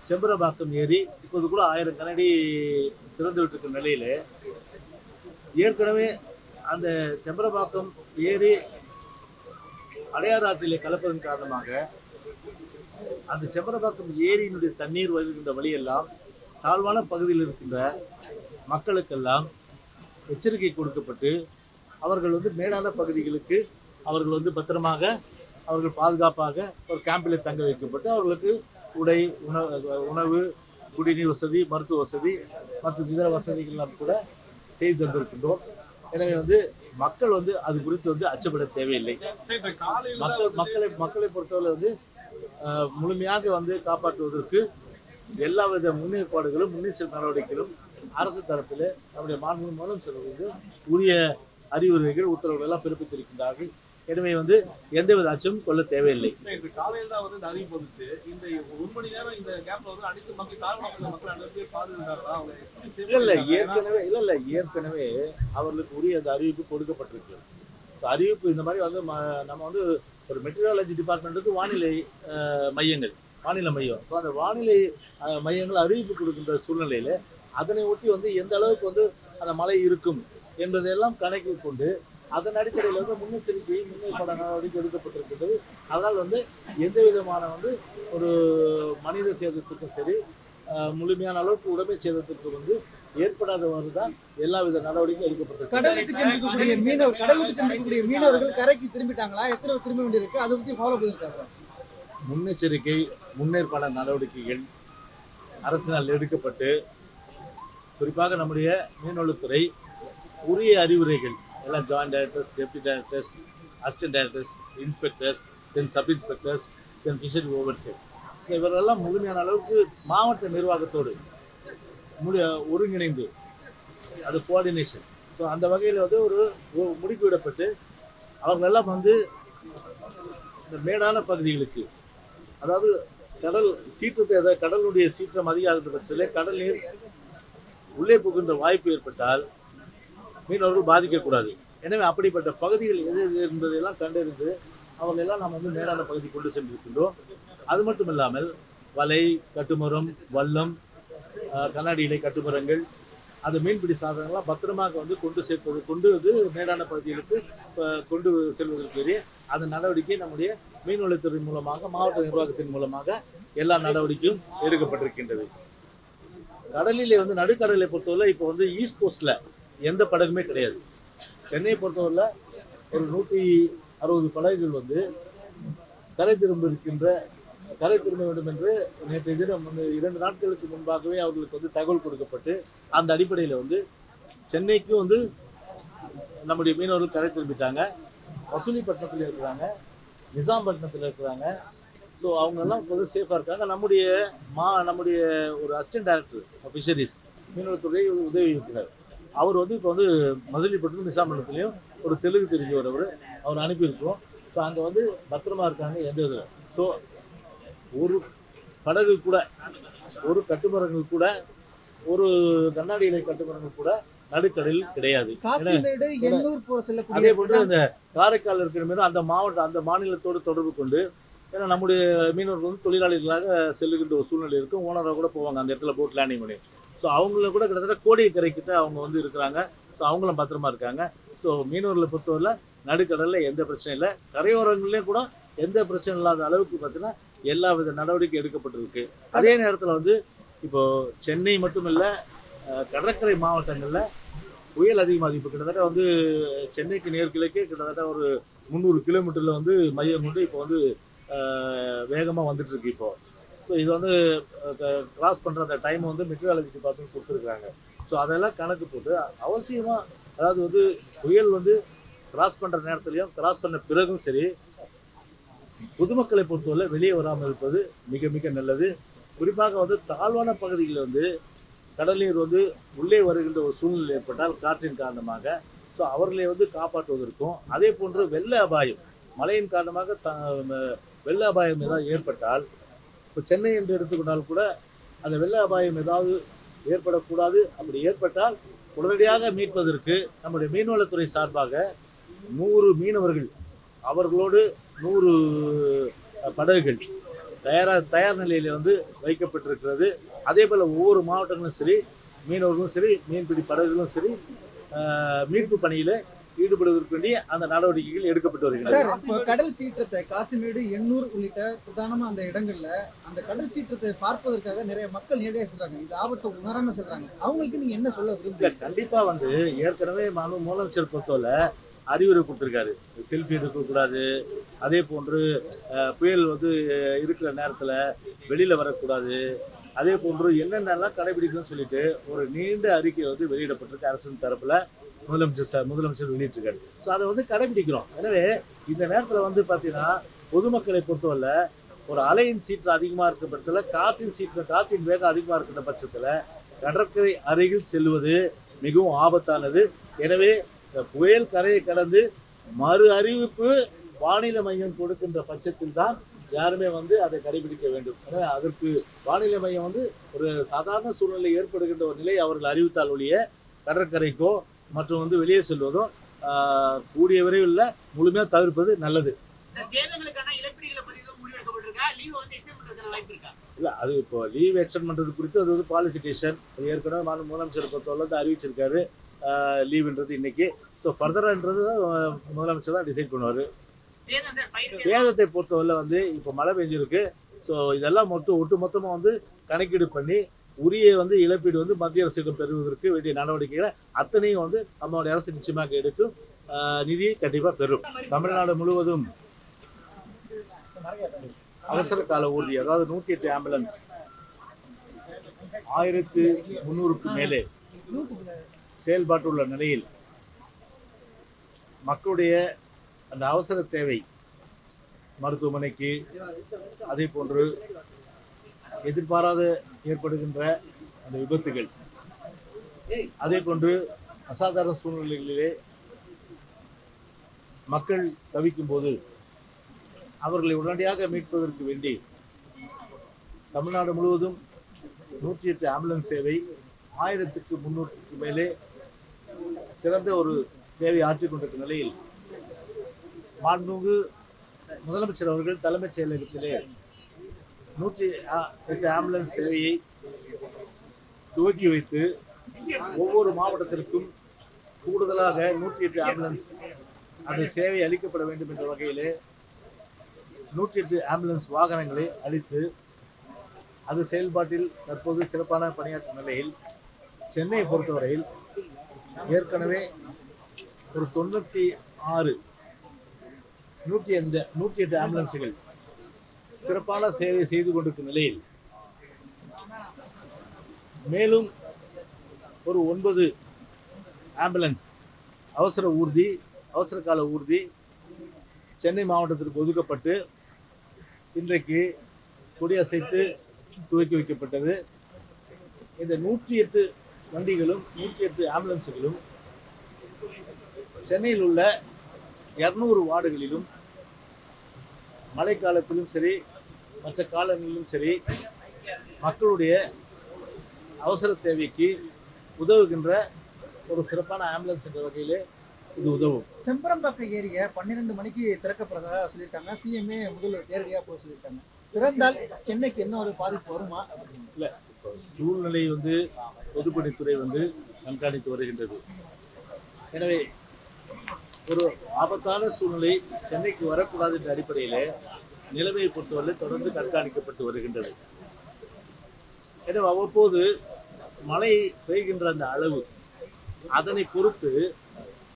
செம்பரபாக்கம் ஏரி இப்போது கூட ஆயிரம் கனடி திறந்து விட்டிருக்கிற நிலையில ஏற்கனவே அந்த செம்பரபாக்கம் ஏரி அடையாறு ஆற்றிலே கலப்பதன் காரணமாக அந்த செம்பரபாக்கம் ஏரியினுடைய தண்ணீர் வருகின்ற வழியெல்லாம் தாழ்வான பகுதியில் இருக்கின்ற மக்களுக்கெல்லாம் எச்சரிக்கை கொடுக்கப்பட்டு அவர்கள் வந்து மேடான பகுதிகளுக்கு அவர்கள் வந்து பத்திரமாக அவர்கள் பாதுகாப்பாக ஒரு கேம்பில் தங்க வைக்கப்பட்டு அவர்களுக்கு உடை உணவு உணவு குடிநீர் வசதி மருத்துவ வசதி மற்றும் இதர வசதிகள்லாம் கூட செய்து தந்திருக்கின்றோம் எனவே வந்து மக்கள் வந்து அது குறித்து வந்து அச்சப்பட தேவையில்லை இந்த காலையில மக்கள் மக்களை மக்களை பொறுத்தவரை வந்து அஹ், முழுமையாக வந்து காப்பாற்றுவதற்கு எல்லா வித முன்னேற்பாடுகளும் முன்னெச்சரிக்கை நடவடிக்கைகளும் அரசு தரப்பில் நம்முடைய மாண்பு மூலம் செல்வது உரிய அறிவுரைகள் உத்தரவுகள் எல்லாம் பிறப்பித்திருக்கின்றார்கள் எனவே வந்து எந்தவித அச்சமும் கொள்ள தேவையில்லை இந்த காலையில தான் வந்து இந்த அறிவிப்பு வந்துச்சு இந்த ஒரு மணி நேரம் இந்த கேப்ல வந்து அனைத்து மக்கள் தாழ்வு மக்கள் மக்கள் அனைத்து பாதுகாக்கிறாங்களா அவங்க எப்படி இல்ல இல்ல safety ஆ ஏற்கனவே இல்ல இல்ல ஏற்கனவே அவர்களுக்கு உரிய அந்த அறிவிப்பு கொடுக்கப்பட்டிருக்கு ஸோ அறிவிப்பு இந்த மாதிரி வந்து ம- நம்ம வந்து ஒரு மெட்டீரியாலஜி டிபார்ட்மெண்ட்டுக்கு வானிலை அஹ், மையங்கள் வானிலை மையம் ஸோ அந்த வானிலை அஹ், மையங்கள் அறிவிப்பு கொடுக்கின்ற சூழ்நிலையில அதனை ஒட்டி வந்து எந்த அளவுக்கு வந்து அந்த மழை இருக்கும் என்பதையெல்லாம் கணக்கில் கொண்டு அதன் அடிப்படையில் வந்து முன்னெச்சரிக்கை முன்னேற்பாடு நடவடிக்கை எடுக்கப்பட்டிருக்கின்றது அதனால் வந்து எந்த விதமான வந்து ஒரு மனித சேதத்துக்கும் சரி அஹ், முழுமையான அளவுக்கு உடைமை சேதத்திற்கு வந்து ஏற்படாதவாறு தான் எல்லா வித நடவடிக்கையும் எடுக்கப்பட்டிருக்கு கடலுக்கு சென்றிருக்கக்கூடிய மீனவர் கடலுக்கு சென்றிருக்கக்கூடிய மீனவர்கள் கரைக்கு திரும்பிட்டாங்களா எத்தனை பேர் திரும்ப வேண்டியிருக்கு அதை பத்தி ஃபாலோ பண்ணிருக்காங்க முன்னெச்சரிக்கை முன்னேற்பாடு நடவடிக்கைகள் அரசினால் எடுக்கப்பட்டு குறிப்பாக நம்முடைய மீன்வளத்துறை உரிய அறிவுரைகள் எல்லாம் joint directors deputy directors assistant directors inspectors then sub inspectors then fishery overseer so இவரெல்லாம் முழுமையான அளவுக்கு மாவட்ட நிர்வாகத்தோடு முடி ஒருங்கிணைந்து அது கோஆர்டினேஷன் ஸோ அந்த வகையில் வந்து ஒரு ஒரு முடுக்கி விடப்பட்டு அவர்களெல்லாம் வந்து இந்த மேடான பகுதிகளுக்கு அதாவது கடல் சீற்றத்தை அதாவது கடலுடைய சீற்றம் அதிகாரத்த பட்சத்தில் கடல் நீர் உள்ளே புகுந்த வாய்ப்பு ஏற்பட்டால் மீனவர்கள் பாதிக்கக்கூடாது எனவே அப்படிப்பட்ட பகுதிகள் எது எது என்பதையெல்லாம் கண்டறிந்து அவர்களெல்லாம் நாம் வந்து மேலான பகுதி கொண்டு சென்றிருக்கின்றோம் அது மட்டும் இல்லாமல் வலை கட்டுமரம் வல்லம் அஹ், கண்ணாடி இலை கட்டுமரங்கள் அந்த மீன்பிடி சாதனங்கள்லாம் பத்திரமாக வந்து கொண்டு சேர்ப்பது கொண்டு வந்து மேடான பகுதிகளுக்கு அஹ், கொண்டு செல்வதற்குரிய அந்த நடவடிக்கை நம்முடைய மீன்வளத்துறை மூலமாக மாவட்ட நிர்வாகத்தின் மூலமாக எல்லா நடவடிக்கையும் எடுக்கப்பட்டிருக்கின்றது கடலிலே வந்து நடுக்கடலை பொறுத்தவரை இப்போ வந்து ஈஸ்ட் கோஸ்ட்ல எந்த படகுமே கிடையாது சென்னையை பொறுத்தவரையில் ஒரு நூற்றி அறுபது படகுகள் வந்து கரை திரும்ப இருக்கின்ற கரை திரும்ப வேண்டும் என்று நேற்றைய தினம் வந்து இரண்டு நாட்களுக்கு முன்பாகவே அவர்களுக்கு வந்து தகவல் கொடுக்கப்பட்டு அந்த அடிப்படையில் வந்து சென்னைக்கும் வந்து நம்முடைய மீனவர்கள் கரை திரும்பிட்டாங்க வசூலிப்பட்டினத்தில் இருக்கிறாங்க நிசாம்பட்டினத்தில் இருக்கிறாங்க ஸோ அவங்கெல்லாம் வந்து சேஃபாக இருக்காங்க நம்முடைய மா நம்முடைய ஒரு அசிஸ்டன்ட் டைரக்டர் ஃபிஷரிஸ் மீனவத்துறை உதவி இருக்கிறார் அவர் வந்து இப்போ வந்து மதுரைப்பட்டினம் நிசாம்பட்டினத்துலேயும் ஒரு தெலுங்கு தெரிஞ்சவர் அவர் அவர் அனுப்பியிருக்கிறோம் ஸோ அங்கே வந்து பத்திரமா இருக்காங்க எந்த இதில் ஸோ ஒரு படகு கூட ஒரு கட்டுமரங்கள் கூட ஒரு கண்ணாடி இலை கட்டுமரங்கள் கூட நடுக்கடலில் கிடையாது காசிமேடு எண்ணூர் போற அதே செல்லக்கூடிய போன்று அந்த காரைக்கால் இருக்கிற மீது அந்த மாவட்டம் அந்த மாநிலத்தோடு தொடர்பு கொண்டு ஏன்னா நம்முடைய மீனவர்கள் வந்து தொழிலாளிகளாக செல்லுகின்ற ஒரு சூழ்நிலை இருக்கும் ஓனராக கூட போவாங்க அந்த இடத்துல போட் லேண்டிங் பண்ணி ஸோ அவங்கள கூட கிட்டத்தட்ட கோடியை கிட்ட அவங்க வந்து இருக்கிறாங்க ஸோ அவங்களும் பத்திரமா இருக்காங்க ஸோ மீனவர்களை பொறுத்தவரை நடுக்கடலில் எந்த பிரச்சனையும் இல்லை கரையோரங்கள்லேயும் கூட எந்த பிரச்சனை இல்லாத அளவுக்கு பார்த்தீங்கன்னா எல்லா வித நடவடிக்கை எடுக்கப்பட்டிருக்கு அதே நேரத்தில் வந்து இப்போ சென்னை மட்டுமில்ல அஹ், கடற்கரை மாவட்டங்களில் புயல் அதிகமாக இப்போ கிட்டத்தட்ட வந்து சென்னைக்கு நேர்கிழக்கே கிட்டத்தட்ட ஒரு முந்நூறு கிலோமீட்டரில் வந்து மையம் கொண்டு இப்போ வந்து வேகமாக வந்துட்டு இருக்கு இப்போ ஸோ இது வந்து கிராஸ் பண்ணுற அந்த டைம் வந்து மெட்ரியாலஜி டிபார்ட்மெண்ட் கொடுத்துருக்காங்க ஸோ அதெல்லாம் கணக்கு போட்டு அவசியமாக அதாவது வந்து புயல் வந்து கிராஸ் பண்ணுற நேரத்துலையும் கிராஸ் பண்ண பிறகும் சரி பொதுமக்களை பொறுத்தவரை வெளியே வராமல் இருப்பது மிக மிக நல்லது குறிப்பாக வந்து தாழ்வான பகுதிகளில் வந்து கடல் நீர் வந்து உள்ளே வருகின்ற ஒரு சூழ்நிலை ஏற்பட்டால் காற்றின் காரணமாக ஸோ அவர்களை வந்து காப்பாற்றுவதற்கும் அதே போன்று வெள்ள அபாயம் மழையின் காரணமாக த ம- வெள்ள அபாயம் ஏதாவது ஏற்பட்டால் இப்போ சென்னை என்று எடுத்துக்கொண்டால் கூட அந்த வெள்ள அபாயம் ஏதாவது ஏற்படக்கூடாது அப்படி ஏற்பட்டால் உடனடியாக மீட்பதற்கு நம்முடைய மீன்வளத்துறை சார்பாக நூறு மீனவர்கள் அவர்களோடு நூறு அஹ், படகுகள் தயாராக தயார் நிலையில் வந்து வைக்கப்பட்டிருக்கிறது அதே போல் ஒவ்வொரு மாவட்டங்களும் சரி மீனவர்களும் சரி மீன்பிடி படகுகளும் சரி ஆஹ், மீட்பு பணியில் ஈடுபடுவதற்கு வேண்டிய அந்த நடவடிக்கைகள் எடுக்கப்பட்டு வருகின்றன சார் இப்போ கடல் சீற்றத்தை காசிமேடு எண்ணூர் உள்ளிட்ட பிரதானமா அந்த இடங்கள்ல அந்த கடல் சீற்றத்தை பார்ப்பதற்காக நிறைய மக்கள் நேரடியாக சொல்றாங்க இந்த ஆபத்தை உணராம சொல்றாங்க அவங்களுக்கு நீங்க என்ன சொல்ல இல்ல விரும்புறீங்க கண்டிப்பா வந்து ஏற்கனவே மாண்பு முதலமைச்சர் பொறுத்தவரை அறிவுரை கொடுத்துருக்காரு செல்ஃபி எடுக்கக்கூடாது அதே போன்று அஹ், புயல் வந்து அஹ், இருக்கிற நேரத்தில் வெளியில் வரக்கூடாது அதே போன்று என்னென்னலாம் கடைபிடிக்கணும்னு சொல்லிட்டு ஒரு நீண்ட அறிக்கை வந்து வெளியிடப்பட்டிருக்கு அரசின் தரப்புல முதலமைச்சர் சார் முதலமைச்சர் வெளியிட்டிருக்காரு ஸோ அதை வந்து கடைபிடிக்கிறோம் எனவே இந்த நேரத்தில் வந்து பார்த்தீங்கன்னா பொதுமக்களை பொறுத்தவரை ஒரு அலையின் சீற்றம் அதிகமாக இருக்கிற பட்சத்தில் காற்றின் சீற்றம் காற்றின் வேகம் அதிகமாக இருக்கிற பட்சத்தில் கடற்கரை அருகில் செல்வது மிகவும் ஆபத்தானது எனவே இந்த புயல் கரையை கடந்து மறு அறிவிப்பு வானிலை மையம் கொடுக்கின்ற பட்சத்தில் தான் யாருமே வந்து அதை கடைபிடிக்க வேண்டும் எனவே அதற்கு வானிலை மையம் வந்து ஒரு சாதாரண சூழ்நிலை ஏற்படுகின்ற ஒரு நிலை அவர்கள் அறிவித்தால் ஒழிய கடற்கரைக்கோ மற்றும் வந்து வெளியே செல்வதோ ஆஹ், கூடிய விரைவில் முழுமையாக தவிர்ப்பது நல்லது இந்த சேதங்களுக்கான இழப்பீடுகளை பத்தி எதுவும் முடிவெடுக்கப்பட்டிருக்கா லீவ் வந்து எக்ஸ்டெண்ட் பண்றதுக்கான வாய்ப்பு இருக்கா இல்லை அது இப்போ லீவ் எக்ஸ்டெண்ட் பண்ணுறது குறித்து அது வந்து பாலிசி டிசிஷன் ஏற்கனவே மாநில முதலமைச்சர் பொறுத்தவரை வந்து அறிவிச்சிருக்காரு லீவுன்றது இன்னைக்கு ஸோ ஃபர்தரான்றது முதலமைச்சர் தான் டிசைட் பண்ணுவார் சேதம் சார் பயிர் சேதம் சேதத்தை பொறுத்தவரை வந்து இப்போ மழை பெஞ்சிருக்கு ஸோ இதெல்லாம் மொத்தம் ஒட்டு மொத்தமாக வந்து கணக்கீடு பண்ணி உரிய வந்து இழப்பீடு வந்து மத்திய அரசுக்கு பெறுவதற்கு வேண்டிய நடவடிக்கைகளை அத்தனையும் வந்து நம்மளுடைய அரசு நிச்சயமாக எடுக்கும் ஆஹ் நிதியை கண்டிப்பாக பெறும் தமிழ்நாடு முழுவதும் அவசர கால ஊர்தி அதாவது நூற்றி எட்டு ஆம்புலன்ஸ் ஆயிரத்து முந்நூறுக்கு மேலே செயல்பாட்டுள்ள நிலையில் மக்களுடைய அந்த அவசர தேவை மருத்துவமனைக்கு அதே போன்று எதிர்பாராத ஏற்படுகின்ற அந்த விபத்துகள் அதே போன்று அசாதாரண சூழ்நிலைகளிலே மக்கள் தவிக்கும் போது அவர்களை உடனடியாக மீட்பதற்கு வேண்டி தமிழ்நாடு முழுவதும் நூற்றி எட்டு ஆம்புலன்ஸ் சேவை ஆயிரத்துக்கு முன்னூற்றுக்கு மேலே சிறந்த ஒரு சேவை ஆற்றிக் கொண்டிருக்கும் நிலையில் மாண்புமிகு முதலமைச்சர் அவர்கள் தலைமைச் செயலகத்திலே நூற்றி ஆ- எட்டு ஆம்புலன்ஸ் சேவையை துவக்கி வைத்து ஒவ்வொரு மாவட்டத்திற்கும் கூடுதலாக நூற்றி எட்டு ஆம்புலன்ஸ் அந்த சேவை அளிக்கப்பட வேண்டும் என்ற வகையிலே நூற்றி எட்டு ஆம்புலன்ஸ் வாகனங்களை அளித்து அது செயல்பாட்டில் தற்போது சிறப்பான பணியாற்றும் நிலையில் சென்னையை பொறுத்தவரையில் ஏற்கனவே ஒரு தொண்ணூற்றி ஆறு நூற்றி எந்த நூற்றி எட்டு ஆம்புலன்ஸுகள் சிறப்பான சேவை செய்து கொண்டிருக்கும் நிலையில் மேலும் ஒரு ஒன்பது ஆம்புலன்ஸ் அவசர ஊர்தி அவசர கால ஊர்தி சென்னை மாவட்டத்திற்கு ஒதுக்கப்பட்டு இன்றைக்கு கொடியசைத்து துவக்கி வைக்கப்பட்டது இந்த நூற்றி எட்டு வண்டிகளும் நூற்றி எட்டு ஆம்புலன்ஸுகளும் சென்னையில் உள்ள இரநூறு வார்டுகளிலும் மழைக்காலத்திலும் சரி மற்ற காலங்களிலும் சரி மக்களுடைய அவசர தேவைக்கு உதவுகின்ற ஒரு சிறப்பான ஆம்புலன்ஸ் என்ற வகையிலே இது உதவும் செம்பரம்பாக்கம் ஏரிய பன்னிரெண்டு மணிக்கு திறக்கப்படுறதா சொல்லியிருக்காங்க சிஎம்ஏ முதல்வர் நேரடியாக போக சொல்லியிருக்காங்க திறந்தால் சென்னைக்கு என்ன ஒரு பாதிப்பு வருமா இப்போ சூழ்நிலை வந்து பொதுப்பணித்துறை வந்து கண்காணித்து வருகின்றது எனவே ஒரு ஆபத்தான சூழ்நிலை சென்னைக்கு வரக்கூடாது என்ற அடிப்படையில் நிலைமையை பொறுத்தவரை தொடர்ந்து கண்காணிக்கப்பட்டு வருகின்றது எனவே அவ்வப்போது மழை பெய்கின்ற அந்த அளவு அதனை பொறுத்து